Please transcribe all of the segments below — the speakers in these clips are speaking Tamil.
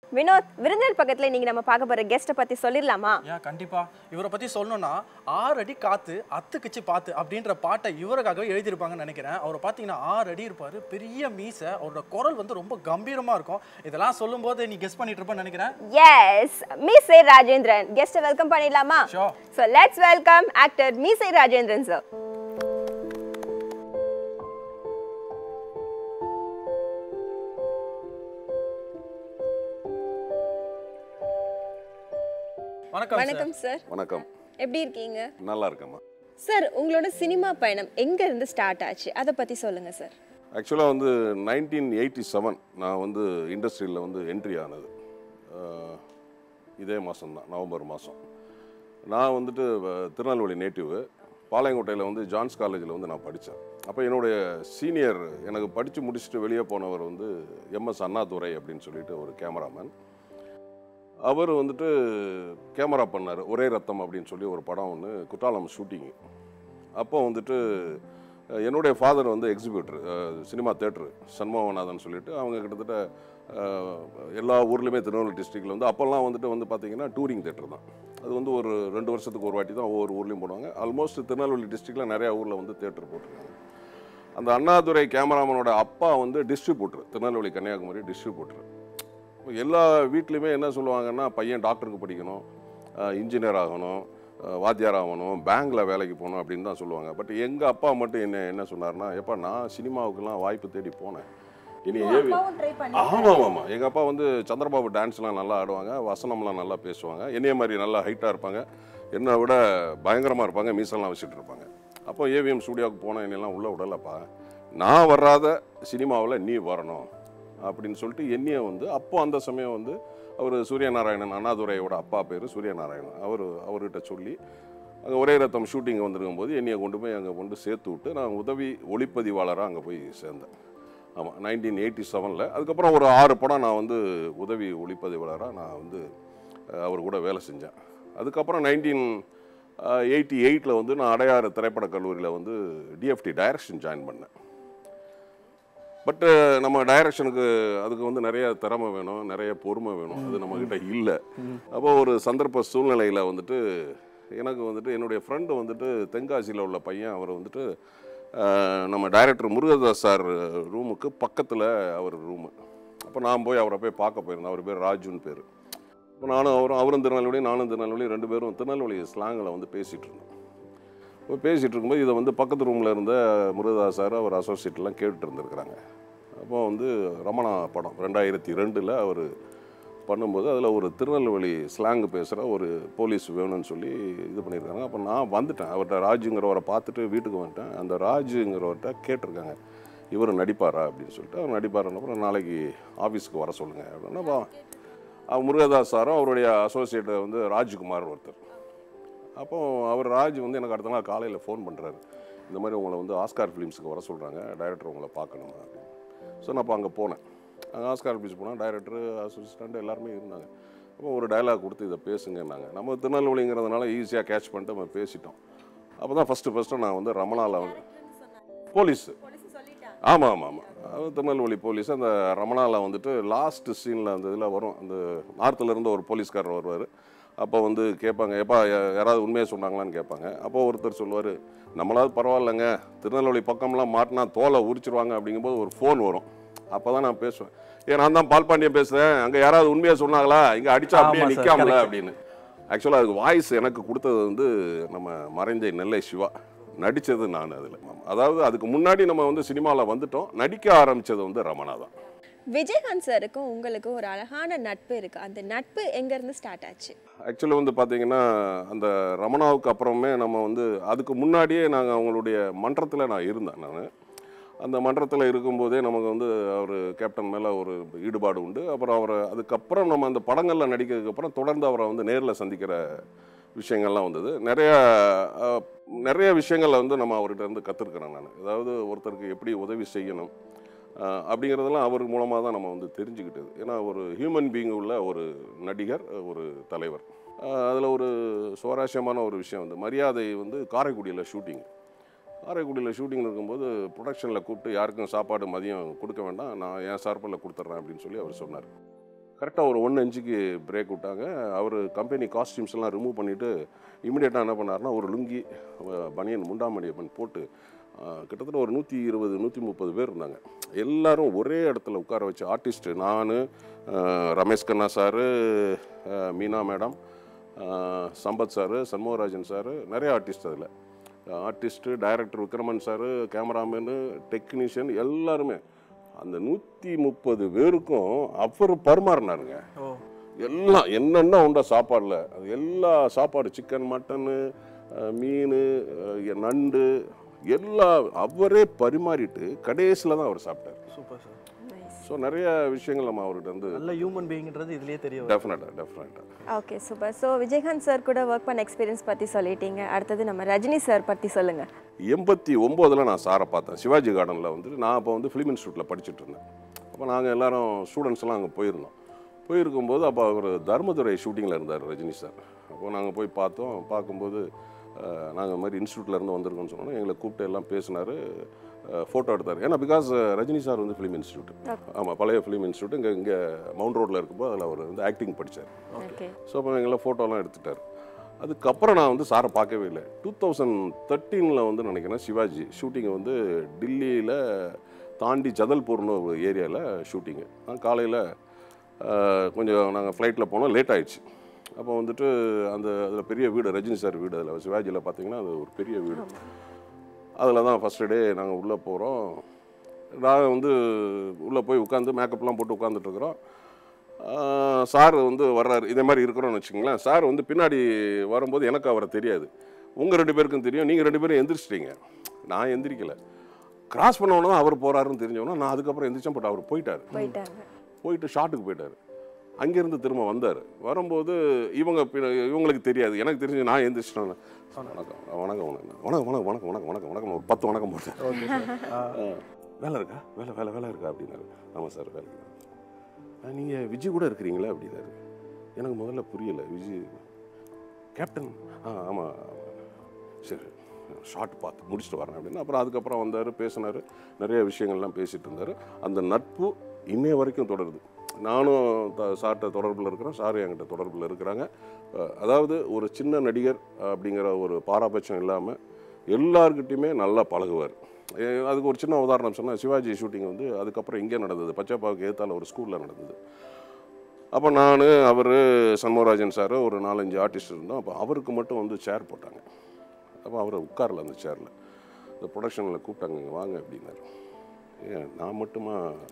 வினோத் விருந்தினர் பக்கத்துல நீங்க நம்ம பார்க்க போற கெஸ்ட்டை பத்தி சொல்லிடலாமா ஏன் கண்டிப்பா இவரை பத்தி சொல்லணும்னா ஆறு அடி காத்து அத்துக்குச்சு பாத்து அப்படின்ற பாட்டை இவருக்காகவே எழுதியிருப்பாங்கன்னு நினைக்கிறேன் அவரை பார்த்தீங்கன்னா ஆறு அடி இருப்பாரு பெரிய மீசை அவரோட குரல் வந்து ரொம்ப கம்பீரமா இருக்கும் இதெல்லாம் சொல்லும்போது நீ கெஸ் பண்ணிட்டு இருப்பேன்னு நினைக்கிறேன் எஸ் மீசை ராஜேந்திரன் கெஸ்ட்டை வெல்கம் பண்ணிடலாமா Sure. So let's welcome actor Meesai Rajendran sir வணக்கம் சார் வணக்கம் சார் வணக்கம் எப்படி இருக்கீங்க நல்லா இருக்கேம்மா சார் உங்களோட சினிமா பயணம் எங்க இருந்து ஸ்டார்ட் ஆச்சு அதை பத்தி சொல்லுங்க சார் ஆக்சுவலாக வந்து நைன்டீன் எயிட்டி செவன் நான் வந்து இண்டஸ்ட்ரியில் வந்து என்ட்ரி ஆனது அஹ், இதே மாதம்தான் நவம்பர் மாதம் நான் வந்துட்டு அஹ், திருநெல்வேலி நேட்டிவ் பாளையங்கோட்டையில் வந்து ஜான்ஸ் காலேஜில் வந்து நான் படித்தேன் அப்போ என்னுடைய சீனியர் எனக்கு படித்து முடிச்சுட்டு வெளியே போனவர் வந்து எம்எஸ் அண்ணாதுரை அப்படின்னு சொல்லிட்டு ஒரு கேமராமேன் அவர் வந்துட்டு கேமரா பண்ணார் ஒரே ரத்தம் அப்படின்னு சொல்லி ஒரு படம் ஒன்று குற்றாலம் ஷூட்டிங்கு அப்போ வந்துட்டு அஹ், என்னுடைய ஃபாதர் வந்து எக்ஸிபியூட்டர் சினிமா தேட்டரு சண்முகநாதன் சொல்லிட்டு அவங்க கிட்டத்தட்ட அஹ், எல்லா ஊர்லேயுமே திருநெல்வேலி டிஸ்ட்ரிக்டில் வந்து அப்போல்லாம் வந்துட்டு வந்து பார்த்தீங்கன்னா டூரிங் தேட்டர் தான் அது வந்து ஒரு ரெண்டு வருஷத்துக்கு ஒரு வாட்டி தான் ஒவ்வொரு ஊர்லேயும் போடுவாங்க ஆல்மோஸ்ட் திருநெல்வேலி டிஸ்ட்ரிக்டில் நிறையா ஊரில் வந்து தேட்டர் போட்டிருக்காங்க அந்த அண்ணாதுரை கேமராமேனோட அப்பா வந்து டிஸ்ட்ரிபியூட்டர் திருநெல்வேலி கன்னியாகுமரி டிஸ்ட்ரிபியூட்டர் எல்லா வீட்லேயுமே என்ன சொல்லுவாங்கன்னா பையன் டாக்டருக்கு படிக்கணும் இன்ஜினியர் ஆகணும் அஹ், வாத்தியார் ஆகணும் பேங்க்கில் வேலைக்கு போகணும் அப்படின்னு தான் சொல்லுவாங்க பட் எங்கள் அப்பா மட்டும் என்ன என்ன சொன்னார்னா எப்பா நான் சினிமாவுக்கெல்லாம் வாய்ப்பு தேடி போனேன் இனி ஏவி ஆமாம் ஆமாம் எங்கள் அப்பா வந்து சந்திரபாபு டான்ஸ்லாம் நல்லா ஆடுவாங்க வசனம்லாம் நல்லா பேசுவாங்க என்னைய மாதிரி நல்லா ஹைட்டாக இருப்பாங்க என்னை விட பயங்கரமாக இருப்பாங்க மீசெல்லாம் வச்சுட்டு இருப்பாங்க அப்போ ஏவிஎம் ஸ்டூடியோவுக்கு போனேன் என்னெல்லாம் உள்ளே விடலப்பா நான் வராத சினிமாவில் நீ வரணும் அப்படின்னு சொல்லிட்டு என்னைய வந்து அப்போ அந்த சமயம் வந்து அவர் சூரியநாராயணன் அண்ணாதுரையோட அப்பா பேர் சூரியநாராயணன் அவர் அவர்கிட்ட சொல்லி அங்கே ஒரே ரத்தம் ஷூட்டிங் வந்திருக்கும் போது என்னைய கொண்டு போய் அங்கே கொண்டு சேர்த்து விட்டு நான் உதவி ஒளிப்பதிவாளராக அங்கே போய் சேர்ந்தேன் ஆமாம் நைன்டீன் எயிட்டி செவனில் அதுக்கப்புறம் ஒரு ஆறு படம் நான் வந்து உதவி ஒளிப்பதிவாளராக நான் வந்து அஹ், அவர் கூட வேலை செஞ்சேன் அதுக்கப்புறம் நைன்டீன் எயிட்டி எயிட்டில் வந்து நான் அடையாறு திரைப்படக் கல்லூரியில் வந்து டிஎஃப்டி டைரக்ஷன் ஜாயின் பண்ணேன் பட்டு நம்ம டைரக்ஷனுக்கு அதுக்கு வந்து நிறைய திறமை வேணும் நிறைய பொறுமை வேணும் அது நம்மக்கிட்ட இல்லை அப்போ ஒரு சந்தர்ப்ப சூழ்நிலையில் வந்துட்டு எனக்கு வந்துட்டு என்னுடைய ஃப்ரெண்டு வந்துட்டு தென்காசியில் உள்ள பையன் அவர் வந்துட்டு அஹ், நம்ம டைரக்டர் முருகதாஸ் சார் ரூமுக்கு பக்கத்தில் அவர் ரூமு அப்போ நான் போய் அவரை போய் பார்க்க போயிருந்தேன் அவர் பேர் ராஜுன்னு பேர் இப்போ நானும் அவரும் அவரும் திருநெல்வேலி நானும் திருநெல்வேலி ரெண்டு பேரும் திருநெல்வேலி ஸ்லாங்கில் வந்து பேசிகிட்டு இருந்தோம் இப்போ பேசிகிட்டு இருக்கும்போது இதை வந்து பக்கத்து ரூமில் இருந்த முருகதாஸ் சார் அவர் அசோசியேட்லாம் கேட்டுட்டு இருந்திருக்கிறாங்க அப்போ வந்து ரமணா படம் ரெண்டாயிரத்தி ரெண்டில் அவர் பண்ணும்போது அதில் ஒரு திருநெல்வேலி ஸ்லாங் பேசுகிற ஒரு போலீஸ் வேணும்னு சொல்லி இது பண்ணியிருக்காங்க அப்போ நான் வந்துட்டேன் அவர்கிட்ட ராஜுங்கிறவரை பார்த்துட்டு வீட்டுக்கு வந்துட்டேன் அந்த ராஜுங்கிறவர்கிட்ட கேட்டிருக்காங்க இவர் நடிப்பாரா அப்படின்னு சொல்லிட்டு அவர் நடிப்பாருன்னு அப்புறம் நாளைக்கு ஆஃபீஸ்க்கு வர சொல்லுங்கள் அப்படின்னா அப்போ அவர் முருகதாஸ் சாரும் அவருடைய அசோசியேட் வந்து ராஜ்குமார் ஒருத்தர் அப்போ அவர் ராஜ் வந்து எனக்கு அடுத்த நாள் காலையில் ஃபோன் பண்ணுறாரு இந்த மாதிரி உங்களை வந்து ஆஸ்கார் ஃபிலிம்ஸுக்கு வர சொல்கிறாங்க டைரக்டர் உங்களை பார்க்கணும் அப்படின்னு ஸோ நான் அப்போ அங்கே போனேன் அங்கே ஆஸ்கார் ஃபிலிம்ஸ் போனால் டைரக்டர் அசிஸ்டண்ட் எல்லாருமே இருந்தாங்க அப்போ ஒரு டயலாக் கொடுத்து இதை பேசுங்கன்னாங்க நம்ம திருநெல்வேலிங்கிறதுனால ஈஸியாக கேட்ச் பண்ணிட்டு நம்ம பேசிட்டோம் அப்போ தான் ஃபஸ்ட்டு ஃபஸ்ட்டு நான் வந்து ரமணாவில் வந்து போலீஸு ஆமாம் ஆமாம் ஆமாம் அது திருநெல்வேலி போலீஸ் அந்த ரமணாவில் வந்துட்டு லாஸ்ட் சீனில் அந்த இதில் வரும் அந்த நார்த்தில் இருந்து ஒரு போலீஸ்காரர் வருவார் அப்போ வந்து கேட்பாங்க எப்பா யா- யாராவது உண்மையை சொன்னாங்களான்னு கேட்பாங்க அப்போ ஒருத்தர் சொல்லுவார் நம்மளாவது பரவாயில்லைங்க திருநெல்வேலி பக்கம்லாம் மாட்டினா தோலை உரிச்சிருவாங்க அப்படிங்கும்போது ஒரு ஃபோன் வரும் அப்போ தான் நான் பேசுவேன் ஏன் நான் தான் பால்பாண்டியன் பேசுகிறேன் அங்கே யாராவது உண்மையை சொன்னாங்களா இங்கே அடிச்சா அப்படியே ஆமா sir, நிற்காமல correct. அப்படின்னு ஆக்சுவலாக அதுக்கு வாய்ஸ் எனக்கு கொடுத்தது வந்து நம்ம மறைஞ்ச நெல்லை சிவா நடித்தது நான் அதில் அதாவது அதுக்கு முன்னாடி நம்ம வந்து சினிமாவில் வந்துட்டோம் நடிக்க ஆரம்பித்தது வந்து ரமணா தான் விஜயகாந்த் சாருக்கும் உங்களுக்கும் ஒரு அழகான நட்பு இருக்கு அந்த நட்பு எங்க இருந்து ஸ்டார்ட் ஆச்சு ஆக்சுவலி வந்து பார்த்தீங்கன்னா அந்த ரமணாவுக்கு அப்புறமே நம்ம வந்து அதுக்கு முன்னாடியே நாங்கள் அவங்களுடைய மன்றத்தில் நான் இருந்தேன் நான் அந்த மன்றத்தில் இருக்கும்போதே நமக்கு வந்து அவர் கேப்டன் மேலே ஒரு ஈடுபாடு உண்டு அப்புறம் அவரை அதுக்கப்புறம் நம்ம அந்த படங்களில் நடிக்கிறதுக்கப்புறம் தொடர்ந்து அவரை வந்து நேரில் சந்திக்கிற விஷயங்கள்லாம் வந்தது நிறைய அஹ், நிறைய விஷயங்களை வந்து நம்ம அவர்கிட்ட இருந்து கற்றுருக்கிறேன் நான் அதாவது ஒருத்தருக்கு எப்படி உதவி செய்யணும் அஹ், அப்படிங்கிறதெல்லாம் அவர் மூலமாக தான் நம்ம வந்து தெரிஞ்சுக்கிட்டது ஏன்னா ஒரு ஹியூமன் பீயிங் உள்ள ஒரு நடிகர் ஒரு தலைவர் அதில் ஒரு சுவாரஸ்யமான ஒரு விஷயம் வந்து மரியாதை வந்து காரைக்குடியில் ஷூட்டிங் காரைக்குடியில் ஷூட்டிங் இருக்கும்போது ப்ரொடக்ஷனில் கூப்பிட்டு யாருக்கும் சாப்பாடு மதியம் கொடுக்க வேண்டாம் நான் என் சார்பில் கொடுத்துட்றேன் அப்படின்னு சொல்லி அவர் சொன்னார் கரெக்டாக ஒரு ஒன்று அஞ்சுக்கு பிரேக் விட்டாங்க அவர் கம்பெனி காஸ்டியூம்ஸ் எல்லாம் ரிமூவ் பண்ணிவிட்டு இமிடியேட்டாக என்ன பண்ணாருன்னா ஒரு லுங்கி அஹ், பனியன் முண்டாமணியப்பன் போட்டு அஹ், கிட்டத்தட்ட ஒரு நூற்றி இருபது நூற்றி முப்பது பேர் இருந்தாங்க எல்லாரும் ஒரே இடத்துல உட்கார வச்சு ஆர்டிஸ்ட்டு நான் ரமேஷ் கண்ணா சாரு அஹ், மீனா மேடம் அஹ், சம்பத் சாரு சண்முகராஜன் சாரு நிறைய ஆர்டிஸ்ட் அதில் artist director Vikraman sir cameraman technician எல்லாருமே அந்த நூற்றி முப்பது பேருக்கும் அவர் பரிமாறினாருங்க ஓ எல்லாம் என்னென்ன உண்டா சாப்பாடில் அது எல்லா சாப்பாடு சிக்கன் மட்டனு மீன் நண்டு எல்லா அவரே பரிமாறிட்டு கடைசியில் தான் அவர் சாப்பிட்டார் சூப்பர் சார் ஸோ நிறைய விஷயங்கள் நம்ம அவர்கிட்ட வந்து நல்ல ஹியூமன் பீயிங்ன்றது இதுலயே தெரிய வரும் டெஃபினட்டாக டெஃபினட்டாக okay super so Vijayakanth sir கூட ஒர்க் பண்ண எக்ஸ்பீரியன்ஸ் பற்றி சொல்லிட்டீங்க அடுத்தது நம்ம ரஜினி சார் பற்றி சொல்லுங்கள் எண்பத்தி ஒம்போதில் நான் சாரை பார்த்தேன் சிவாஜி கார்டனில் வந்துட்டு நான் அப்போ வந்து ஃபிலிம் இன்ஸ்டியூட்டில் படிச்சுட்டு இருந்தேன் அப்போ நாங்கள் எல்லாரும் ஸ்டூடெண்ட்ஸ் எல்லாம் அங்கே போயிருந்தோம் போயிருக்கும்போது அப்போ அவர் தர்மதுரை ஷூட்டிங்கில் இருந்தார் ரஜினி சார் அப்போ நாங்கள் போய் பார்த்தோம் பார்க்கும்போது நாங்கள் இந்த மாதிரி இன்ஸ்டியூட்டில் இருந்து வந்திருக்கோம்னு சொன்னோம் எங்களை கூப்பிட்டு எல்லாம் பேசினார் ஃபோட்டோ எடுத்தார் ஏன்னா பிகாஸ் ரஜினி சார் வந்து ஃபிலிம் இன்ஸ்டியூட் ஆமாம் பழைய ஃபிலிம் இன்ஸ்டியூட் இங்கே இங்கே மவுண்ட் ரோட்டில் இருக்கும்போது அதில் அவர் வந்து ஆக்டிங் படித்தார் ஓகே ஸோ அப்போ எங்களை ஃபோட்டோலாம் எடுத்துட்டார் அதுக்கப்புறம் நான் வந்து சாரை பார்க்கவே இல்லை டூ தௌசண்ட் தேர்ட்டீனில் வந்து நினைக்கிறேன் சிவாஜி ஷூட்டிங் வந்து டில்லியில் தாண்டி ஜதல்பூர்னு ஒரு ஏரியாவில் ஷூட்டிங்கு நான் காலையில் கொஞ்சம் நாங்கள் ஃப்ளைட்டில் போனோம் லேட் ஆயிடுச்சு அப்போ வந்துட்டு அந்த அதில் பெரிய வீடு ரஜினி சார் வீடு அதில் சிவாஜியில் பார்த்தீங்கன்னா அது ஒரு பெரிய வீடு அதில் தான் ஃபஸ்ட்டு டே நாங்கள் உள்ளே போகிறோம் நான் வந்து உள்ளே போய் உட்காந்து மேக்கப்லாம் போட்டு உட்காந்துட்ருக்குறோம் சார் வந்து வர்றாரு இதே மாதிரி இருக்கிறோம்னு வச்சுங்களேன் சார் வந்து பின்னாடி வரும்போது எனக்கு அவரை தெரியாது உங்கள் ரெண்டு பேருக்கும் தெரியும் நீங்கள் ரெண்டு பேரும் எந்திரிச்சிட்டீங்க நான் எந்திரிக்கல கிராஸ் பண்ணவொன்னே தான் அவர் போகிறாருன்னு தெரிஞ்சவொன்னே நான் அதுக்கப்புறம் எந்திரிச்சேன் பட் அவர் போயிட்டார் போயிட்டாங்க போயிட்டு ஷாட்டுக்கு போயிட்டார் அங்கேருந்து திரும்ப வந்தார் வரும்போது இவங்க பின்ன- இவங்களுக்கு தெரியாது எனக்கு தெரிஞ்சு நான் எந்திரிச்சிட்டேன் வணக்கம் வணக்கம் வணக்கம் வணக்கம் வணக்கம் வணக்கம் வணக்கம் வணக்கம் வணக்கம் ஒரு பத்து வணக்கம் போட்டேன் ஓகே சார் ஆ, வேலை இருக்கா வேலை வேலை வேலை இருக்கா அப்படின்னாரு ஆமாம் சார் வேலை இருக்கு. ஆ, நீங்கள் விஜய் கூட இருக்கிறீங்களா அப்படின்னாரு எனக்கு முதல்ல புரியல விஜய் கேப்டன் ஆ ஆமாம் சரி ஷார்ட் பார்த்து முடிச்சுட்டு வரேன் அப்படின்னு அப்புறம் அதுக்கப்புறம் வந்தார் பேசினார் நிறைய விஷயங்கள்லாம் பேசிட்டு இருந்தார் அந்த நட்பு இன்னைய வரைக்கும் தொடருது நானும் த சார்கிட்ட தொடர்பில் இருக்கிறேன் சார் என்கிட்ட தொடர்பில் இருக்கிறாங்க அஹ், அதாவது ஒரு சின்ன நடிகர் அப்படிங்கிற ஒரு பாராபட்சம் இல்லாமல் எல்லார்கிட்டையுமே நல்லா பழகுவார் எ- அதுக்கு ஒரு சின்ன உதாரணம் சொன்னால் சிவாஜி ஷூட்டிங் வந்து அதுக்கப்புறம் இங்கே நடந்தது பச்சைப்பாவுக்கு ஏத்தால ஒரு ஸ்கூலில் நடந்தது அப்போ நான் அவர் சண்முகராஜன் சார் ஒரு நாலஞ்சு ஆர்டிஸ்ட் இருந்தோம் அப்போ அவருக்கு மட்டும் வந்து சேர் போட்டாங்க அப்போ அவர் உட்காரல அந்த சேரில் இந்த ப்ரொடக்ஷனில் கூப்பிட்டாங்க "இங்க வாங்க அப்படின்னாரு ஏன் நான் மட்டுமா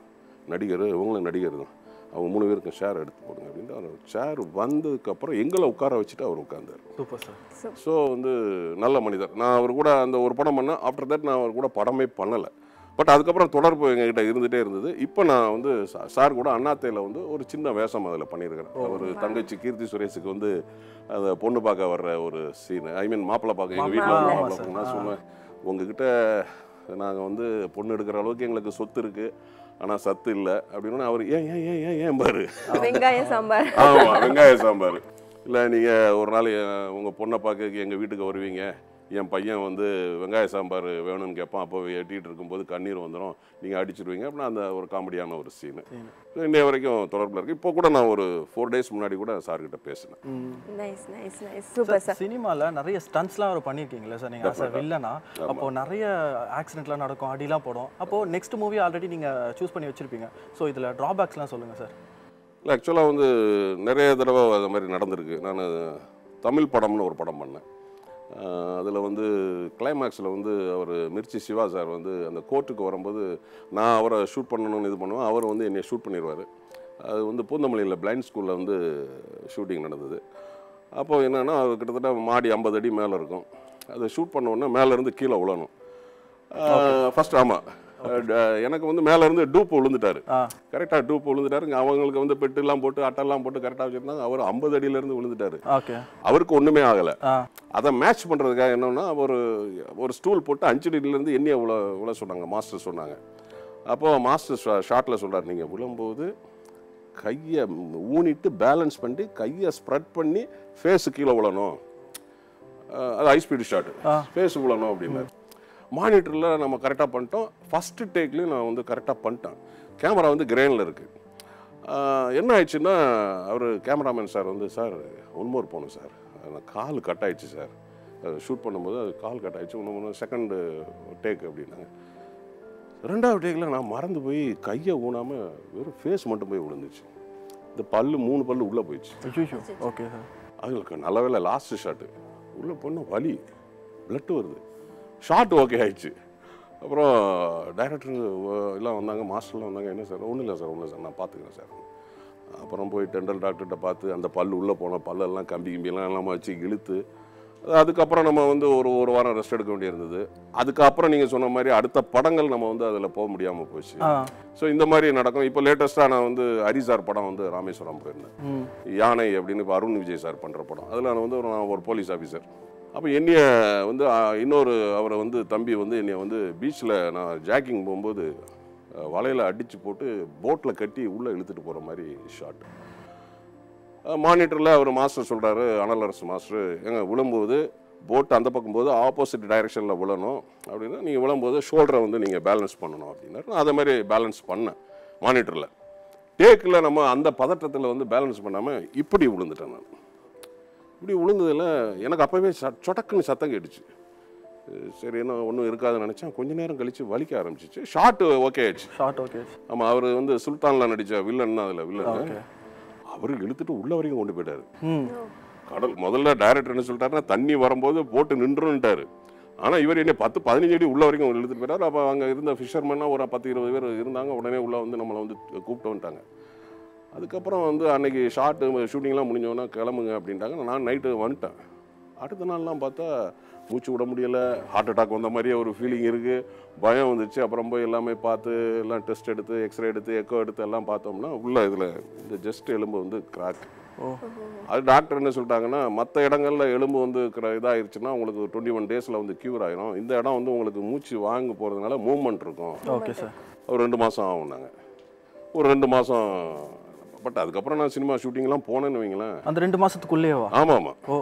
நடிகர் இவங்களும் நடிகர் தான் அவங்க மூணு பேருக்கும் ஷேர் எடுத்து போடுங்க அப்படின்ட்டு அவர் சேர் வந்ததுக்கப்புறம் எங்களை உட்கார வச்சுட்டு அவர் உட்கார்ந்தார் சூப்பர் சார் ஸோ வந்து நல்ல மனிதர் நான் அவர் கூட அந்த ஒரு படம் பண்ணேன் ஆஃப்டர் தட் நான் அவர் கூட படமே பண்ணலை பட் அதுக்கப்புறம் தொடர்பு எங்ககிட்ட இருந்துகிட்டே இருந்தது இப்போ நான் வந்து சா- சார் கூட அண்ணாத்தையில் வந்து ஒரு சின்ன வேஷம் அதில் பண்ணியிருக்கிறேன் ஒரு தங்கச்சி கீர்த்தி சுரேஷுக்கு வந்து அந்த பொண்ணு பார்க்க வர்ற ஒரு சீன் ஐ மீன் மாப்பிள்ளை பார்க்க எங்கள் வீட்டில் ஆமா, மாப்பிள்ளை sir. பார்க்க நான் சொன்னேன் உங்ககிட்ட நாங்கள் வந்து பொண்ணு எடுக்கிற அளவுக்கு எங்களுக்கு சொத்து இருக்குது ஆனால் சத்து இல்லை அப்படின்னு அவர் ஏன் ஏன் ஏன் ஏன் ஏன் பாரு வெங்காயம் சாம்பார் ஆமாம் வெங்காய சாம்பார் இல்லை நீங்கள் ஒரு நாள் உங்கள் பொண்ணை பார்க்க எங்கள் வீட்டுக்கு வருவீங்க என் பையன் வந்து வெங்காய சாம்பார் வேணும்னு கேட்பான் அப்போ எட்டிகிட்டு இருக்கும்போது கண்ணீர் வந்துடும் நீங்கள் அடிச்சிடுவீங்க அப்படின்னா அந்த ஒரு காமெடியான ஒரு சீனு இன்னைய வரைக்கும் தொடர்பில் இருக்குது இப்போ கூட நான் ஒரு ஃபோர் டேஸ் முன்னாடி கூட சார்கிட்ட பேசினேன் nice nice nice super sir சினிமால நிறைய ஸ்டன்ட்ஸ்லாம் அவர் பண்ணியிருக்கீங்களா சார் நீங்க ஆஸ் வில்லனா அப்போ நிறைய ஆக்சிடென்ட்லாம் நடக்கும் அடிலாம் போடும் அப்போ நெக்ஸ்ட் மூவி ஆல்ரெடி நீங்க சூஸ் பண்ணி வச்சிருப்பீங்க ஸோ இதுல டிராபேக்ஸ்லாம் சொல்லுங்க சார் இல்லை ஆக்சுவலாக வந்து நிறைய தடவை அது மாதிரி நடந்திருக்கு நான் தமிழ் படம்னு ஒரு படம் பண்ணேன் அதில் வந்து கிளைமேக்ஸில் வந்து அவர் மிர்ச்சி சிவா சார் வந்து அந்த கோர்ட்டுக்கு வரும்போது நான் அவரை ஷூட் பண்ணணும்னு இது பண்ணுவேன் அவர் வந்து என்னை ஷூட் பண்ணிடுவார் அது வந்து பூந்தமல்லியில் பிளைண்ட் ஸ்கூலில் வந்து ஷூட்டிங் நடந்தது அப்போ என்னென்னா அது கிட்டத்தட்ட மாடி ஐம்பது அடி மேலே இருக்கும் அதை ஷூட் பண்ண உடனே மேலேருந்து கீழே விழணும் ஃபர்ஸ்ட் ஆமாம் எனக்கு வந்து மேலேருந்து டூப் விழுந்துட்டாரு ஆ கரெக்டாக டூப் விழுந்துட்டாருங்க அவங்களுக்கு வந்து பெட்டுலாம் போட்டு அட்டெல்லாம் போட்டு கரெக்டாக வச்சுருந்தாங்க அவர் ஐம்பது அடியிலேருந்து விழுந்துட்டாரு ஓகே அவருக்கு ஒன்றுமே ஆகலை ஆ அதை மேட்ச் பண்ணுறதுக்காக என்னன்னா ஒரு ஒரு ஸ்டூல் போட்டு அஞ்சு அடியிலேருந்து எண்ணெயை விழ விழ சொன்னாங்க மாஸ்டர் சொன்னாங்க அப்போது மாஸ்டர் ஷார்ட்டில் சொல்றாரு நீங்கள் விழும்போது கையை ஊனிட்டு பேலன்ஸ் பண்ணி கையை ஸ்ப்ரெட் பண்ணி ஃபேஸு கீழே விழணும் அஹ் அது ஹை ஸ்பீடு ஷாட் ஃபேஸ் விழணும் அப்படின்னாரு மானிட்டரில் நம்ம கரெக்டாக பண்ணிட்டோம் ஃபஸ்ட்டு டேக்லேயும் நான் வந்து கரெக்டாக பண்ணிட்டேன் கேமரா வந்து கிரேனில் இருக்குது ஆஹ் என்ன ஆயிடுச்சுன்னா அவர் கேமராமேன் சார் வந்து சார் ஒன்மோர் போகணும் சார் நான் கால் கட் ஆயிடுச்சு சார் ஷூட் பண்ணும்போது அது கால் கட் ஆயிடுச்சு இன்னும் செகண்டு டேக் அப்படின்னாங்க ரெண்டாவது டேக்கில் நான் மறந்து போய் கையை ஊனாமல் வெறும் ஃபேஸ் மட்டும் போய் விழுந்துச்சு இந்த பல்லு மூணு பல்லு உள்ளே போயிடுச்சு ஐயோ ஓகே சார் அதுக்கு நல்ல வேலை லாஸ்ட் ஷாட்டு உள்ளே போனால் வலி பிளட் வருது ஷாட் ஓகே ஆயிடுச்சு அப்புறம் டைரக்டர் எல்லாம் வந்தாங்க மாஸ்டர்லாம் வந்தாங்க என்ன சார் ஒன்றும் இல்லை சார் ஒன்றும் சார் நான் பார்த்துக்கிறேன் சார் அப்புறம் போய் டெண்டல் டாக்டர்கிட்ட பார்த்து அந்த பல்லு உள்ளே போன பல்லெல்லாம் கம்பி கிம்பியெல்லாம் எல்லாம் வச்சு இழுத்து அதுக்கப்புறம் நம்ம வந்து ஒரு ஒரு வாரம் ரெஸ்ட் எடுக்க வேண்டியிருந்தது அதுக்கப்புறம் நீங்கள் சொன்ன மாதிரி அடுத்த படங்கள் நம்ம வந்து அதில் போக முடியாமல் போச்சு ஆ ஸோ இந்த மாதிரி நடக்கும் இப்போ லேட்டஸ்ட்டாக நான் வந்து ஹரி சார் படம் வந்து ராமேஸ்வரம் போயிருந்தேன் ம் யானை அப்படின்னு இப்போ அருண் விஜய் சார் பண்ணுற படம் அதில் நான் வந்து ஒரு நான் ஒரு போலீஸ் ஆஃபீஸர் அப்போ என்னைய வந்து ஆ, இன்னொரு அவரை வந்து தம்பி வந்து என்னைய வந்து பீச்சில் நான் ஜாக்கிங் போகும்போது வலையில் அடித்து போட்டு போட்டில் கட்டி உள்ளே இழுத்துட்டு போகிற மாதிரி ஷாட் மானிட்டரில் அவர் மாஸ்டர் சொல்கிறாரு அனலரசு மாஸ்டர் எங்க விழும்போது போட் அந்த பக்கம் போது ஆப்போசிட் டைரெக்ஷனில் விழணும் அப்படின்னா நீங்கள் விழும்போது ஷோல்டரை வந்து நீங்கள் பேலன்ஸ் பண்ணணும் அப்படின்னாரு நான் அதை மாதிரி பேலன்ஸ் பண்ணேன் மானிட்டரில் டேக்கில் நம்ம அந்த பதட்டத்தில் வந்து பேலன்ஸ் பண்ணாமல் இப்படி விழுந்துட்டேன் நான் இப்படி விழுந்ததில் எனக்கு அப்போவே ச சொடக்குன்னு சத்தம் கேட்டுச்சு அஹ் சரி என்ன ஒன்றும் இருக்காதுன்னு நினச்சேன் கொஞ்ச நேரம் கழித்து வலிக்க ஆரம்பிச்சிச்சு ஷார்ட் ஓகே ஆயிடுச்சு ஷார்ட் ஓகே ஆமாம் அவர் வந்து சுல்தான்ல நடித்த வில்லன் தான் அதில் வில்லன் ஓகே அவர் இழுத்துட்டு உள்ள வரைக்கும் கொண்டு போயிட்டாரு ம் கடல் முதல்ல டைரக்டர் என்ன சொல்லிட்டாருன்னா தண்ணி வரும்போது போட்டு நின்றுன்ட்டாரு ஆனால் இவர் என்ன பத்து பதினஞ்சு அடி உள்ள வரைக்கும் இழுத்துட்டு போயிட்டாரு அப்போ அங்கே இருந்த ஃபிஷர்மேனா ஒரு பத்து இருபது பேர் இருந்தாங்க உடனே உள்ள வந்து நம்மளை வந்து கூப்பிட்டு வந்துட்டாங்க அதுக்கப்புறம் வந்து அன்னைக்கு ஷார்ட்டு ஷூட்டிங்லாம் முடிஞ்சோன்னா கிளம்புங்க அப்படின்ட்டாங்க நான் நைட்டு வந்துட்டேன் அடுத்த நாள்லாம் பார்த்தா மூச்சு விட முடியலை ஹார்ட் அட்டாக் வந்த மாதிரியே ஒரு ஃபீலிங் இருக்குது பயம் வந்துச்சு அப்புறம் போய் எல்லாமே பார்த்து எல்லாம் டெஸ்ட் எடுத்து எக்ஸ்ரே எடுத்து எக்கோ எடுத்து எல்லாம் பார்த்தோம்னா உள்ள இதில் இந்த ஜஸ்ட் எலும்பு வந்து கிராக் ஓ அது டாக்டர் என்ன சொல்லிட்டாங்கன்னா மற்ற இடங்கள்ல எலும்பு வந்து கிர- இதாயிருச்சுன்னா உங்களுக்கு டுவெண்ட்டி ஒன் டேஸில் வந்து க்யூர் ஆயிரும் இந்த இடம் வந்து உங்களுக்கு மூச்சு வாங்க போகிறதுனால மூவ்மெண்ட் இருக்கும் ஓகே சார் ஒரு ரெண்டு மாதம் ஆகும்னாங்க ஒரு ரெண்டு மாதம் பட் அதுக்கப்புறம் நான் சினிமா ஷூட்டிங்லாம் போனேன்னு வைங்களேன் அந்த ரெண்டு மாசத்துக்குள்ளேயேவா ஆமாம் ஆமாம் ஓ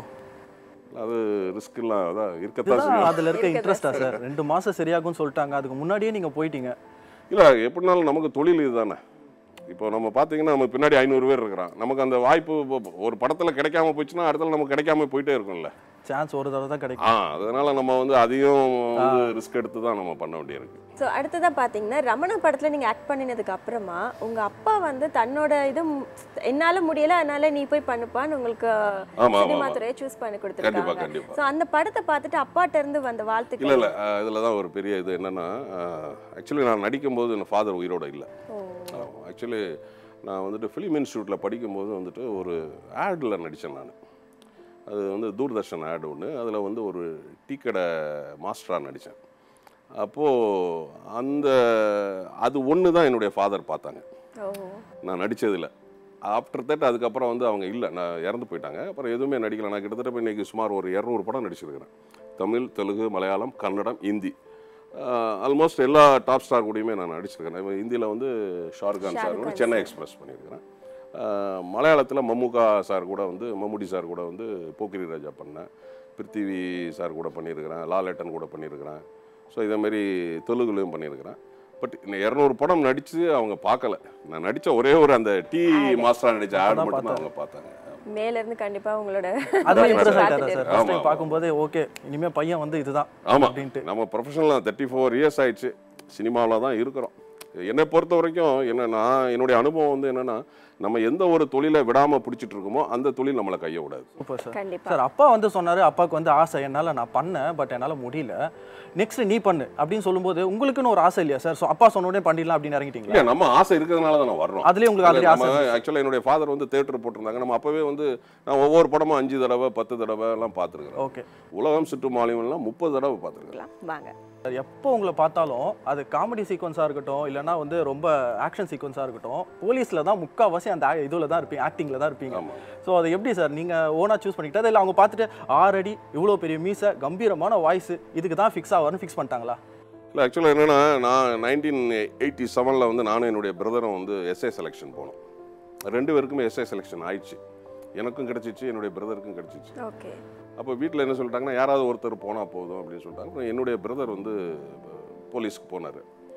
அது ரிஸ்க்லாம் அதான் இருக்கத்தான் இதுதான் செய்யும் அதுல இருக்க இன்ட்ரெஸ்டா சார் ரெண்டு மாசம் சரியாகும்னு சொல்லிட்டாங்க அதுக்கு முன்னாடியே நீங்க போயிட்டீங்க இல்லை எப்படினாலும் நமக்கு தொழில் இதுதானே இப்போ நம்ம பார்த்தீங்கன்னா நம்ம பின்னாடி ஐநூறு பேர் இருக்கிறான் நமக்கு அந்த வாய்ப்பு இப்போ ஒரு படத்தில் கிடைக்காம போச்சுன்னா அடுத்தல நமக்கு கிடைக்காம போயிட்டே இருக்கும்ல சான்ஸ் ஒரு தடவை தான் கிடைக்கும் ஆ அதனால நம்ம வந்து அதையும் வந்து ரிஸ்க் எடுத்து தான் நம்ம பண்ண வேண்டியிருக்கு ஸோ அடுத்ததாக பார்த்தீங்கன்னா ரமண படத்தில் நீங்கள் ஆக்ட் பண்ணினதுக்கு அப்புறமா உங்கள் அப்பா வந்து தன்னோட இது என்னால் முடியல அதனால நீ போய் பண்ணுப்பான்னு உங்களுக்கு ஆமா, சினிமா ஆமா. துறையை சூஸ் பண்ணி கண்டிப்பா கொடுத்துருக்காங்க கண்டிப்பா ஸோ அந்த படத்தை பார்த்துட்டு அப்பாட்ட இருந்து வந்த இல்ல வாழ்த்துக்கள் இல்ல இதில் தான் ஒரு பெரிய இது என்னன்னா ஆக்சுவலி நான் நடிக்கும்போது என் ஃபாதர் உயிரோட இல்லை ஓ ஆக்சுவலி நான் வந்துட்டு ஃபிலிம் இன்ஸ்டியூட்டில் படிக்கும்போது வந்துட்டு ஒரு ஆடில் நடித்தேன் நான் அது வந்து தூர்தர்ஷன் ஆட் ஒன்று அதில் வந்து ஒரு டீ கடை மாஸ்டராக நடித்தேன் அப்போது அந்த அது ஒன்று தான் என்னுடைய ஃபாதர் பார்த்தாங்க ஓ நான் நடித்ததில் ஆஃப்டர் தட் அதுக்கப்புறம் வந்து அவங்க இல்லை நான் இறந்து போயிட்டாங்க அப்புறம் எதுவுமே நடிக்கல நான் கிட்டத்தட்ட இப்போ இன்னைக்கு சுமார் ஒரு இரநூறு படம் நடிச்சிருக்கிறேன் தமிழ் தெலுங்கு மலையாளம் கன்னடம் ஹிந்தி ஆல்மோஸ்ட் எல்லா டாப் ஸ்டார் கூடயுமே நான் நடிச்சிருக்கிறேன் இப்போ ஹிந்தியில் வந்து ஷாருக்கான் சார் கூட ஷாருக்கான் சென்னை எக்ஸ்பிரஸ் பண்ணியிருக்கிறேன் மலையாளத்தில் மம்முகா சார் கூட வந்து மம்முடி சார் கூட வந்து போக்கிரி ராஜா பண்ணேன் பிருத்திவி சார் கூட பண்ணியிருக்கிறேன் லாலேட்டன் கூட பண்ணியிருக்கிறேன் ஸோ இதே மாதிரி தெலுங்குலையும் பண்ணியிருக்கிறேன் பட் இந்த இரநூறு படம் நடித்து அவங்க பார்க்கல நான் நடித்த ஒரே ஒரு அந்த டீ மாஸ்டராக நடித்த ஆட் அப்பதான் மட்டும் தான் அவங்க பார்த்தாங்க மேல இருந்து கண்டிப்பா உங்களோட அதுல voice இம்ப்ரெஸ் பார்த்துட்டு ஆயிட்டாரா சார் ஆமா, ஃபர்ஸ்ட் டைம் ஆமா. பார்க்கும்போது ஓகே இனிமே பையன் வந்து இதுதான் ஆமாம் அப்படின்ட்டு நம்ம ப்ரொஃபஷனலாக தேர்ட்டி ஃபோர் இயர்ஸ் ஆயிடுச்சு சினிமாவில் தான் இருக்கிறோம் என்னை பொறுத்த வரைக்கும் என்னன்னா என்னுடைய அனுபவம் வந்து என்னன்னா நம்ம எந்த ஒரு தொழிலை விடாமல் பிடிச்சிட்டு இருக்கோமோ அந்த தொழில் நம்மளை கைய விடாது சூப்பர் சார் கண்டிப்பா சார் அப்பா வந்து சொன்னாரு அப்பாவுக்கு வந்து ஆசை என்னால நான் பண்ணேன் பட் என்னால முடியல நெக்ஸ்ட் நீ பண்ணு அப்படின்னு சொல்லும்போது உங்களுக்குன்னு ஒரு ஆசை இல்லையா சார் ஸோ அப்பா சொன்ன உடனே பண்ணிடலாம் அப்படின்னு இறங்கிட்டீங்களா இல்லை நம்ம ஆசை இருக்கிறதுனால தான் நான் வர்றோம் அதுலயே உங்களுக்கு ஆல்ரெடி ஆசை நம்ம ஆக்சுவலாக என்னுடைய ஃபாதர் வந்து தேட்டர் போட்டிருந்தாங்க நம்ம அப்பவே வந்து நான் ஒவ்வொரு படமும் அஞ்சு தடவை பத்து தடவை எல்லாம் பார்த்துருக்குறேன் ஓகே உலகம் சுற்றும் மாலியம்லாம் முப்பது தடவை பார்த்துருக்குறேன் வாங்க சார் எப்போ உங்களை பார்த்தாலும் அது காமெடி சீக்வன்ஸாக இருக்கட்டும் இல்லைன்னா வந்து ரொம்ப ஆக்ஷன் சீக்வன்ஸாக இருக்கட்டும் போலீஸில் தான் முக்கால்வாசி அந்த இதில் தான் இருப்பீங்க ஆக்டிங்கில் தான் இருப்பீங்க ஆமாம் ஸோ அது எப்படி சார் நீங்கள் ஓனாக சூஸ் பண்ணிக்கிட்டா இல்லை அவங்க பார்த்துட்டு ஆறடி இவ்வளோ பெரிய மீசை கம்பீரமான வாய்ஸ் இதுக்கு தான் ஃபிக்ஸ் ஆவார்னு ஃபிக்ஸ் பண்ணிட்டாங்களா இல்லை ஆக்சுவலாக என்னென்னா நான் நைன்டீன் எயிட்டி செவனில் வந்து நானும் என்னுடைய பிரதரும் வந்து எஸ்ஐ செலெக்ஷன் போனோம் ரெண்டு பேருக்குமே எஸ்ஐ செலெக்ஷன் ஆயிடுச்சு எனக்கும் கிடச்சிச்சு என்னுடைய பிரதருக்கும் கிடச்சிச்சு ஓகே அப்போ வீட்டில் என்ன சொல்லிட்டாங்கன்னா யாராவது ஒருத்தர் போனால் போதும் அப்படின்னு சொல்லிட்டாங்க அப்புறம் என்னுடைய பிரதர் வந்து போலீஸ்க்கு போனார்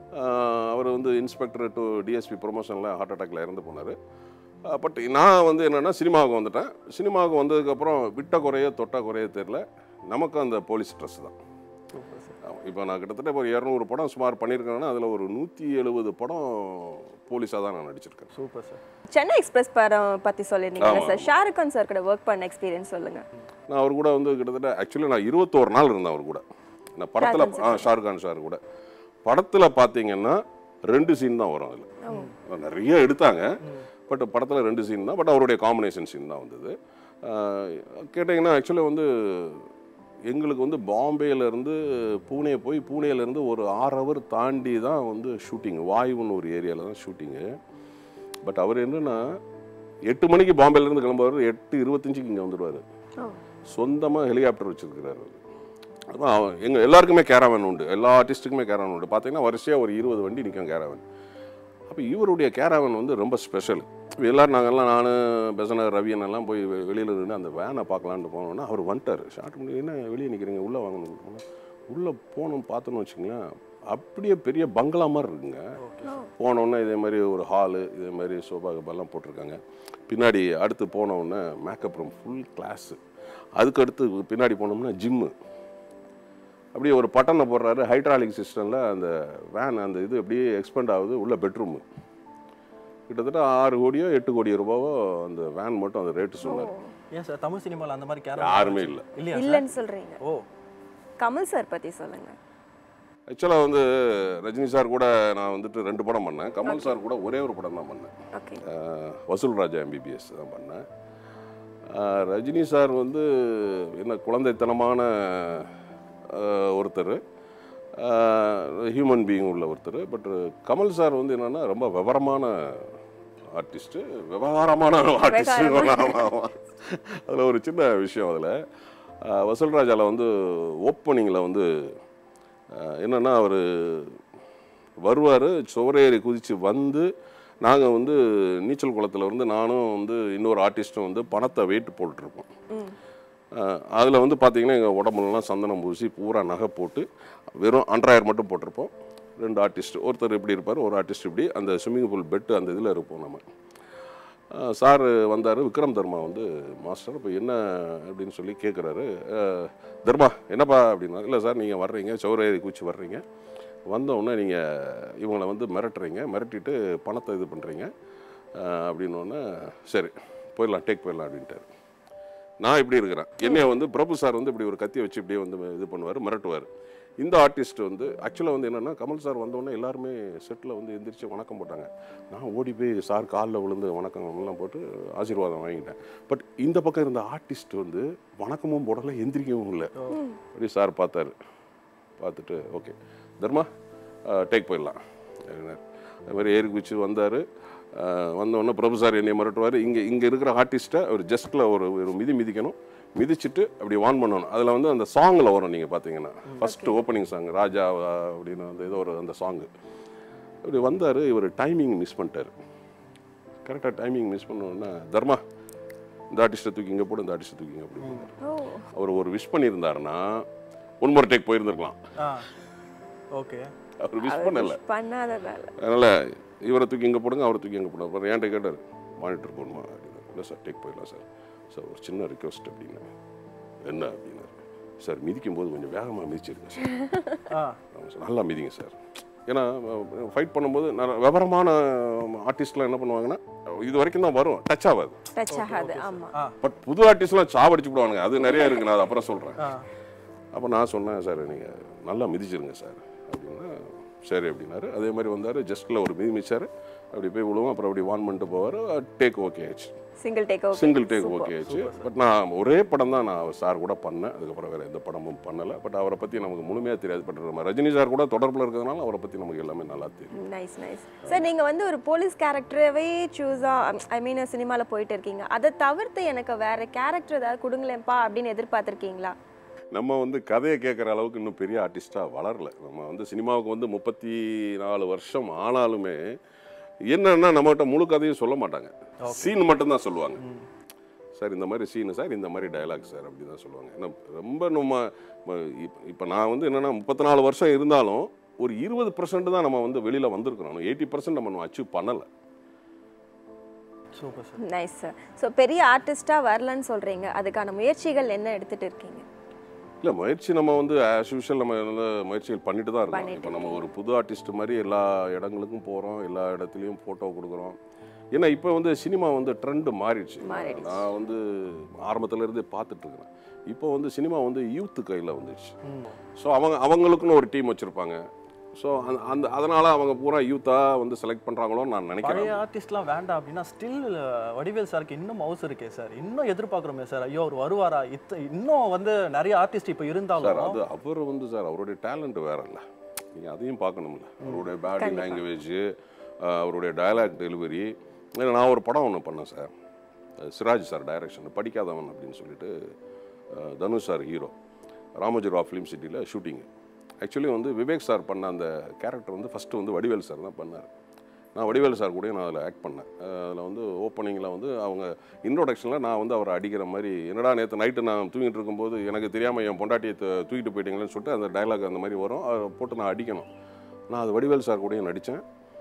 அவர் வந்து இன்ஸ்பெக்டர் டு டிஎஸ்பி ப்ரொமோஷனில் ஹார்ட் அட்டாக்ல இறந்து போனார் பட் நான் வந்து என்னென்னா சினிமாவுக்கு வந்துட்டேன் சினிமாவுக்கு வந்ததுக்கப்புறம் விட்ட குறைய தொட்ட குறைய தெரில நமக்கும் அந்த போலீஸ் ஸ்ட்ரெஸ் தான் சூப்பர் சார் இப்போ நான் கிட்டத்தட்ட ஒரு இரநூறு படம் சுமார் பண்ணியிருக்கேன்னா அதில் ஒரு நூற்றி எழுபது படம் போலீஸாக தான் நான் நடிச்சிருக்கேன் சூப்பர் சார் சென்னை எக்ஸ்பிரஸ் படம் பத்தி சொல்லிருந்தீங்க ஆமா. சார் ஷாருக் கான் சார் கூட ஒர்க் பண்ண எக்ஸ்பீரியன்ஸ் சொல்லுங்க நான் அவர் கூட வந்து கிட்டத்தட்ட ஆக்சுவலி நான் இருபத்தோரு நாள் இருந்தேன் அவர் கூட நான் படத்தில் ஷாருக் ஆ ஷாருக் கான் சார் கூட படத்தில் பார்த்தீங்கன்னா ரெண்டு சீன் தான் வரும் அதில் நிறைய எடுத்தாங்க பட் படத்தில் ரெண்டு சீன் தான் பட் அவருடைய காம்பினேஷன் சீன் தான் வந்தது ஆஹ் கேட்டிங்கன்னா ஆக்சுவலாக வந்து எங்களுக்கு வந்து பாம்பேலேருந்து பூனே போய் பூனேலேருந்து ஒரு ஆறு ஹவர் தாண்டி தான் வந்து ஷூட்டிங் வாயுன்னு ஒரு ஏரியாவில் தான் ஷூட்டிங்கு பட் அவர் என்னன்னா எட்டு மணிக்கு பாம்பேலேருந்து கிளம்புவார் எட்டு இருபத்தஞ்சுக்கு இங்கே வந்துடுவார் சொந்தமாக ஹெலிகாப்டர் வச்சிருக்கிறாரு அவரு. அதான் எங்கள் எல்லாருக்குமே கேரவன் உண்டு எல்லா ஆர்டிஸ்ட்டுக்குமே கேரவன் உண்டு பார்த்தீங்கன்னா வரிசையாக ஒரு இருபது வண்டி நிற்கும் கேரவன் அப்போ இவருடைய கேரவன் வந்து ரொம்ப ஸ்பெஷல் இப்போ எல்லோரும் நாங்கள்லாம் நான் பெசனர் ரவியன் எல்லாம் போய் வெளியில் நின்று அந்த வேனை பார்க்கலான்ட்டு போனோன்னா அவர் வந்துட்டார் ஷார்ட் பண்ணி என்ன வெளியே நிற்கிறீங்க உள்ளே வாங்கணும் உள்ளே போகணும் பார்த்தோன்னு வச்சுங்களேன் அப்படியே பெரிய பங்களா மாதிரி இருக்குங்க போனோன்னே இதே மாதிரி ஒரு ஹாலு இதே மாதிரி சோபா கபாலாம் போட்டிருக்காங்க பின்னாடி அடுத்து போனோடனே மேக்கப் ரூம் ஃபுல் கிளாஸு அதுக்கு அடுத்து பின்னாடி போனோம்னா ஜிம்மு அப்படியே ஒரு பட்டனை போடுறாரு ஹைட்ராலிக் சிஸ்டமில் அந்த வேன் அந்த இது அப்படியே எக்ஸ்பெண்ட் ஆகுது உள்ள பெட்ரூமு கிட்டத்தட்ட ஆறு கோடியோ எட்டு கோடி ரூபாவோ அந்த வேன் மட்டும் அந்த ரேட்டு சொன்னார் ஏன் சார் தமிழ் சினிமாவில் அந்த மாதிரி கேரக்டர் யாருமே இல்லை இல்லையா சார் இல்லைன்னு சொல்றீங்க ஓ கமல் சார் பத்தி சொல்லுங்க ஆக்சுவலாக வந்து ரஜினி சார் கூட நான் வந்துட்டு ரெண்டு படம் பண்ணேன் கமல் சார் கூட ஒரே ஒரு படம் தான் பண்ணேன் ஓகே ஆஹ் வசூல் ராஜா எம்பிபிஎஸ் தான் பண்ணேன் ஆஹ் ரஜினி சார் வந்து என்ன குழந்தைத்தனமான ஆஹ் ஒருத்தர் ஹியூமன் பீயிங் உள்ள ஒருத்தர் பட் கமல் சார் வந்து என்னன்னா ரொம்ப விவரமான ஆர்டிஸ்ட்டு விவகாரமான ஆர்டிஸ்ட் அதில் ஒரு சின்ன விஷயம் அதில் வசூல் ராஜாவில் வந்து ஓப்பனிங்கில் வந்து ஆஹ் என்னன்னா அவர் வருவார் சுவரேறி குதித்து வந்து நாங்கள் வந்து நீச்சல் குளத்தில் வந்து நானும் வந்து இன்னொரு ஆர்டிஸ்ட்டும் வந்து பணத்தை வெயிட் போட்டுருப்போம் அதில் வந்து பார்த்தீங்கன்னா எங்கள் உடம்புலலாம் சந்தனம் பூசி பூரா நகை போட்டு வெறும் அண்டராயிரம் மட்டும் போட்டிருப்போம் ரெண்டு ஆர்டிஸ்ட் ஒருத்தர் இப்படி இருப்பார் ஒரு ஆர்டிஸ்ட் இப்படி அந்த ஸ்விம்மிங் பூல் பெட்டு அந்த இதில் இருப்போம் நம்ம சார் வந்தார் விக்ரம் தர்மா வந்து மாஸ்டர் இப்போ என்ன அப்படின்னு சொல்லி கேட்குறாரு தர்மா என்னப்பா அப்படின்னா இல்லை சார் நீங்கள் வர்றீங்க சௌரேரி கூச்சி வர்றீங்க வந்த உடனே நீங்கள் இவங்களை வந்து மிரட்டுறீங்க மிரட்டிட்டு பணத்தை இது பண்ணுறீங்க அப்படின்னோடனே சரி போயிடலாம் டேக் போயிடலாம் அப்படின்ட்டாரு நான் இப்படி இருக்கிறேன் என்னைய வந்து பிரபு சார் வந்து இப்படி ஒரு கத்தியை வச்சு இப்படியே வந்து இது பண்ணுவார் மிரட்டுவார் இந்த ஆர்டிஸ்ட் வந்து ஆக்சுவலாக வந்து என்னென்னா கமல் சார் வந்தோடனே எல்லாருமே செட்டில் வந்து எந்திரிச்சு வணக்கம் போட்டாங்க நான் ஓடி போய் சார் காலில் விழுந்து வணக்கம் எல்லாம் போட்டு ஆசீர்வாதம் வாங்கிட்டேன் பட் இந்த பக்கம் இருந்த ஆர்டிஸ்ட் வந்து வணக்கமும் போடலை எந்திரிக்கவும் இல்லை அப்படி சார் பார்த்தாரு பார்த்துட்டு ஓகே தர்மா டேக் போயிடலாம் அப்படின்னாரு. அது மாதிரி ஏறி குச்சி வந்தார் வந்தோடனே பிரபு சார் என்னை மிரட்டுவார் இங்கே இங்கே இருக்கிற ஆர்டிஸ்ட்டை ஒரு ஜஸ்ட்டில் ஒரு ஒரு மிதி மிதிக்கணும் மிதிச்சுட்டு அப்படி வான் பண்ணணும் அதில் வந்து அந்த சாங்கில் வரும் நீங்கள் பார்த்தீங்கன்னா ஃபஸ்ட்டு ஓப்பனிங் சாங் ராஜா அப்படின்னு அந்த ஏதோ ஒரு அந்த சாங்கு அப்படி வந்தார் இவர் டைமிங் மிஸ் பண்ணிட்டார் கரெக்டாக டைமிங் மிஸ் பண்ணோன்னா தர்மா இந்த ஆர்டிஸ்ட்டை தூக்கி இங்கே போடு இந்த ஆர்டிஸ்ட்டை தூக்கி இங்கே அப்படி ஓ அவர் ஒரு விஷ் பண்ணியிருந்தாருன்னா ஒன் டேக் போயிருந்திருக்கலாம் ஆ ஓகே அவர் விஷ் பண்ணல பண்ணாததால அதனால் இவரை தூக்கி இங்கே போடுங்க அவரை தூக்கி இங்கே போடுங்க அப்புறம் என்கிட்ட கேட்டார் மானிட்டர் போகணுமா அப்படின்னு இல்லை சார் டேக் போயிடலாம் சார் சார் ஒரு சின்ன ரிக்வஸ்ட் அப்படின்னு என்ன அப்படின்னாரு சார் மிதிக்கும் போது கொஞ்சம் வேகமாக மிதிச்சிருங்க சார் ஆ ஆமாம் சார் நல்லா மிதிங்க சார் ஏன்னா ஃபைட் பண்ணும்போது நான் விவரமான ஆர்டிஸ்ட்லாம் என்ன பண்ணுவாங்கன்னா இது வரைக்கும் தான் வரும் டச் ஆகாது டச் ஆகாது ஆமா ஆ பட் புது ஆர்டிஸ்ட்லாம் சாவடிச்சு விடுவானுங்க அது நிறைய இருக்கு நான் அதை அப்புறம் சொல்கிறேன் ஆ அப்போ நான் சொன்னேன் சார் நீங்கள் நல்லா மிதிச்சிருங்க சார் அப்படின்னா சரி அப்படின்னாரு அதே மாதிரி வந்தார் ஜஸ்ட்டில் ஒரு மிதி மிதிச்சார் அப்படி போய் விழுவோம் அப்புறம் அப்படி வான் பண்ணிட்டு போவார் டேக் ஓகே ஆயிடுச்சு single take okay single take okay ஆயிடுச்சு பட் நான் ஒரே படம் தான் நான் சார் கூட பண்ணேன் அதுக்கப்புறம் வேறு எந்த படமும் பண்ணலை பட் அவரை பற்றி நமக்கு முழுமையாக தெரியாது பட் நம்ம ரஜினி சார் கூட தொடர்பில் இருக்கிறதுனால அவரை பற்றி நமக்கு எல்லாமே நல்லா தெரியும் நைஸ் நைஸ் சார் நீங்க வந்து ஒரு போலீஸ் கேரக்டரவே சூஸா ஐ மீன் சினிமால போயிட்டு இருக்கீங்க அதை தவிர்த்து எனக்கு வேற கேரக்டர் ஏதாவது கொடுங்களேன்ப்பா அப்படின்னு எதிர்பார்த்திருக்கீங்களா நம்ம வந்து கதையை கேட்குற அளவுக்கு இன்னும் பெரிய ஆர்டிஸ்ட்டாக வளரல நம்ம வந்து சினிமாவுக்கு வந்து முப்பத்தி நாலு வருஷம் ஆனாலுமே என்னன்னா நம்மகிட்ட முழு கதையும் சொல்ல மாட்டாங்க சீன் மட்டும்தான் சொல்லுவாங்க சார் இந்த மாதிரி சீனு சார் இந்த மாதிரி டயலாக் சார் அப்படி தான் சொல்லுவாங்க ஏன்னா ரொம்ப நம்ம இப்போ நான் வந்து என்னென்னா முப்பத்தி நாலு வருஷம் இருந்தாலும் ஒரு இருபது பர்சன்ட் தான் நம்ம வந்து வெளியில் வந்திருக்கிறோம் எயிட்டி பர்சன்ட் நம்ம அச்சீவ் பண்ணலை super sir nice sir so பெரிய ஆர்டிஸ்டாக வரலன்னு சொல்கிறீங்க அதுக்கான முயற்சிகள் என்ன எடுத்துகிட்டு இருக்கீங்க இல்லை முயற்சி நம்ம வந்து ஆஸ் யூஷுவல் நம்ம வந்து முயற்சிகள் பண்ணிட்டு தான் இருக்கோம் பண்ணிட்டு இப்போ நம்ம ஒரு புது ஆர்டிஸ்ட் மாதிரி எல்லா இடங்களுக்கும் போகிறோம் எல்லா இடத்துலையும் ஃபோட்டோ கொடுக்குறோம் ஏன்னா இப்போ வந்து சினிமா வந்து ட்ரெண்டு மாறிடுச்சு மாறிடுச்சு. நான் வந்து ஆரம்பத்துல இருந்தே பார்த்துட்டு இருக்கிறேன் இப்போ வந்து சினிமா வந்து யூத்து கையில் வந்துடுச்சு ஸோ அவங்க அவங்களுக்குன்னு ஒரு டீம் வச்சுருப்பாங்க ஸோ அந்த அந்த அதனால் அவங்க பூரா யூத்தாக வந்து செலக்ட் பண்ணுறாங்களோன்னு நான் நினைக்கிறேன் பழைய ஆர்டிஸ்ட்லாம் வேண்டாம் அப்படின்னா ஸ்டில் வடிவேல் சாருக்கு இன்னும் மவுஸ் இருக்கே சார் இன்னும் எதிர்பார்க்குறோமே சார் ஐயோ அவர் வருவாரா இத்த இன்னும் வந்து நிறைய ஆர்டிஸ்ட் இப்போ சார் இருந்தாலும் அது அவர் வந்து சார் அவருடைய டேலண்ட் வேற இல்லை நீங்கள் அதையும் பார்க்கணும்ல அவருடைய பாடி லாங்குவேஜ் அவருடைய டயலாக் டெலிவரி நான் ஒரு படம் ஒன்று பண்ணேன் சார் அஹ் சிராஜ் சார் டைரக்ஷன் படிக்காதவன் அப்படின்னு சொல்லிட்டு அஹ் Dhanush sir hero Ramoji film சிட்டியில் ஷூட்டிங்கு ஆக்சுவலி வந்து விவேக் சார் பண்ண அந்த கேரக்டர் வந்து ஃபஸ்ட்டு வந்து வடிவேல் சார் தான் பண்ணார் நான் வடிவேல் சார் கூட நான் அதில் ஆக்ட் பண்ணேன் அதில் வந்து ஓப்பனிங்கில் வந்து அவங்க இன்ட்ரோடக்ஷனில் நான் வந்து அவரை அடிக்கிற மாதிரி என்னடா நேற்று நைட்டு நான் தூங்கிட்டு இருக்கும்போது எனக்கு தெரியாமல் என் பொண்டாட்டியை தூ- தூக்கிட்டு போயிட்டீங்களேன்னு சொல்லிட்டு அந்த டயலாக் அந்த மாதிரி வரும் அதை போட்டு நான் அடிக்கணும் நான் அது வடிவேல் சார் கூடயும் நடித்தேன்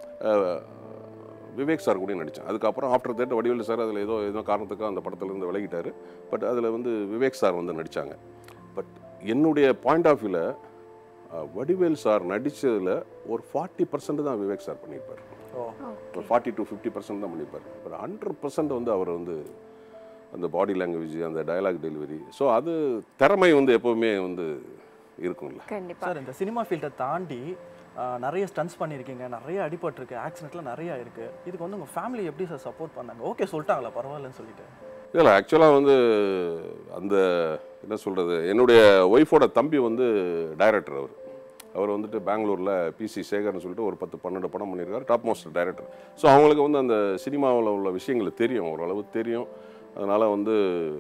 விவேக் சார் கூடயும் நடித்தேன் அதுக்கப்புறம் ஆஃப்டர் தேட் வடிவேல் சார் அதில் ஏதோ ஏதோ காரணத்துக்காக அந்த படத்துலேருந்து விலகிட்டார் பட் அதில் வந்து விவேக் சார் வந்து நடித்தாங்க பட் என்னுடைய பாயிண்ட் ஆஃப் வியூவில் வடிவேல் சார் நடித்ததில் ஒரு ஃபார்ட்டி பர்சன்ட் தான் விவேக் சார் பண்ணியிருப்பார் ஓ ஒரு ஃபார்ட்டி டு ஃபிஃப்டி பர்சன்ட் தான் பண்ணியிருப்பார் ஒரு ஹண்ட்ரட் பர்சன்ட் வந்து அவர் வந்து அந்த பாடி லாங்குவேஜ் அந்த டயலாக் டெலிவரி ஸோ அது திறமை வந்து எப்போவுமே வந்து இருக்கும்ல கண்டிப்பாக சார் இந்த சினிமா ஃபீல்டை தாண்டி ஆஹ், நிறைய ஸ்டன்ஸ் பண்ணியிருக்கீங்க நிறைய அடிபட்டிருக்கு ஆக்சிடென்ட்லாம் நிறைய இருக்கு இதுக்கு வந்து உங்க ஃபேமிலி எப்படி சார் சப்போர்ட் பண்ணாங்க ஓகே சொல்லிட்டாங்களா பரவாயில்லன்னு சொல்லிட்டு இல்லை ஆக்சுவலாக வந்து அந்த என்ன சொல்கிறது என்னுடைய ஒய்ஃபோட தம்பி வந்து டைரக்டர் அவர் அவர் வந்துட்டு பெங்களூரில் பிசி சேகர்னு சொல்லிட்டு ஒரு பத்து பன்னெண்டு படம் பண்ணியிருக்காரு டாப் மோஸ்ட் டைரக்டர் ஸோ அவங்களுக்கு வந்து அந்த சினிமாவில் உள்ள விஷயங்கள் தெரியும் ஓரளவு தெரியும் அதனால் வந்து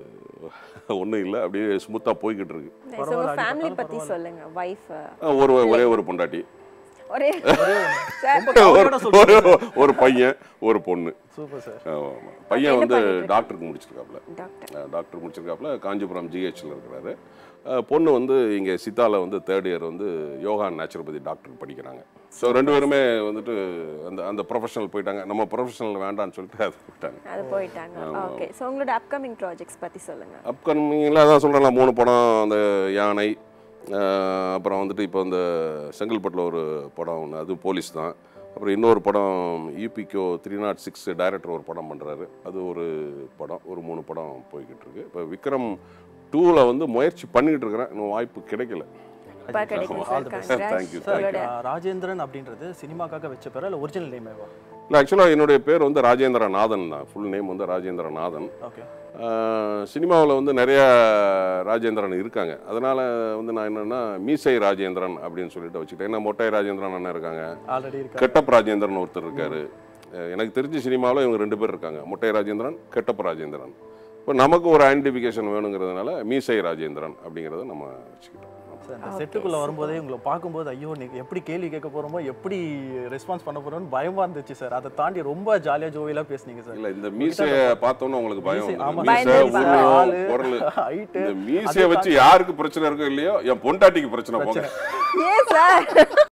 ஒன்றும் இல்லை அப்படியே ஸ்மூத்தாக போய்கிட்டு இருக்கு உங்கள் பரவாயில்ல, ஃபேமிலி அடிபட்டாலும் பற்றி சொல்லுங்க ஒய்ஃப் அஹ் ஒரு ஒரே ஒரு பொண்டாட்டி ஒரே சார் ரொம்ப கவலையோட ஒரு சொல்றீங்க ஒரு பையன் ஒரு பொண்ணு சூப்பர் சார் ஆமா, ஆமா. பையன் வந்து பண்ணிட்டு இருக்காரு? டாக்டருக்கு முடிச்சிருக்காப்புல டாக்டர் அஹ் டாக்டர் முடிச்சிருக்காப்புல காஞ்சிபுரம் ஜிஹெச்சில் இருக்கிறாரு அஹ் பொண்ணு வந்து இங்கே சித்தால வந்து தேர்ட் இயர் வந்து யோகா நேச்சுரோபதி டாக்டர் படிக்கிறாங்க ஸோ ரெண்டு பேருமே வந்துட்டு அந்த அந்த ப்ரொஃபஷனல் போயிட்டாங்க நம்ம ப்ரொஃபஷனல் வேண்டாம்னு சொல்லிட்டு அது போயிட்டாங்க அது போயிட்டாங்க ஓகே ஸோ உங்களோட அப்கமிங் ப்ராஜெக்ட்ஸ் பற்றி சொல்லுங்க அப்கமிங்கில் அதான் சொல்கிறேன்ல மூணு படம் அந்த யானை அஹ் அப்புறம் வந்துட்டு இப்போ இந்த செங்கல்பட்டில் ஒரு படம் ஒன்று அது போலீஸ் தான் அப்புறம் இன்னொரு படம் யூபிகோ த்ரீ நாட் சிக்ஸ் டைரக்டர் ஒரு படம் பண்ணுறாரு அது ஒரு படம் ஒரு மூணு படம் போய்கிட்டு இருக்கு இப்போ விக்ரம் டூவில் வந்து முயற்சி பண்ணிக்கிட்டு இருக்கிறேன் இன்னும் வாய்ப்பு கிடைக்கல இப்போ கிடைக்கும் All sir the best. Congrats Thank you, thank உங்களோட ஆஹ், ராஜேந்திரன் அப்படின்றது சினிமாக்காக வச்ச பேரா இல்லை ஒரிஜினல் நேமேவா இல்லை ஆக்சுவலாக என்னுடைய பேர் வந்து ராஜேந்திர நாதன் தான் ஃபுல் நேம் வந்து ராஜேந்திர நாதன் ஓகே சினிமாவில் வந்து நிறைய ராஜேந்திரன் இருக்காங்க அதனால் வந்து நான் என்னென்னா மீசை ராஜேந்திரன் அப்படின்னு சொல்லிட்டு வச்சுக்கிட்டேன் ஏன்னா மொட்டை ராஜேந்திரன் அண்ணன் இருக்காங்க ஆல்ரெடி இருக்கா கெட்டப் ராஜேந்திரன் ஒருத்தர் இருக்காரு அஹ் எனக்கு தெரிஞ்ச சினிமாவில் இவங்க ரெண்டு பேர் இருக்காங்க முட்டை ராஜேந்திரன் கெட்டப் ராஜேந்திரன் இப்போ நமக்கு ஒரு ஐடென்டிஃபிகேஷன் வேணுங்கிறதுனால மீசை ராஜேந்திரன் அப்படிங்கிறத நம்ம வச்சுக்கிட்டோம் சார் இந்த செட்டுக்குள்ள வரும்போதே உங்களை பார்க்கும்போது ஐயோ நீங்க எப்படி கேள்வி கேட்க போறோமோ எப்படி ரெஸ்பான்ஸ் பண்ண போறோம்னு பயமா இருந்துச்சு சார் அதை தாண்டி ரொம்ப ஜாலியா ஜோவியலா பேசுனீங்க சார் இல்ல இந்த மீசையை பார்த்தோன்னே உங்களுக்கு பயம் மீசை, ஆமா. வந்துடும். மீசை பயந்துருப்பாங்க. உருவம், ஆளு, குரல் height, இந்த மீசையை வச்சு யாருக்கு பிரச்சனை இருக்கோ இல்லையோ என் பொண்டாட்டிக்கு பிரச்சனை போங்க ஏன் சார்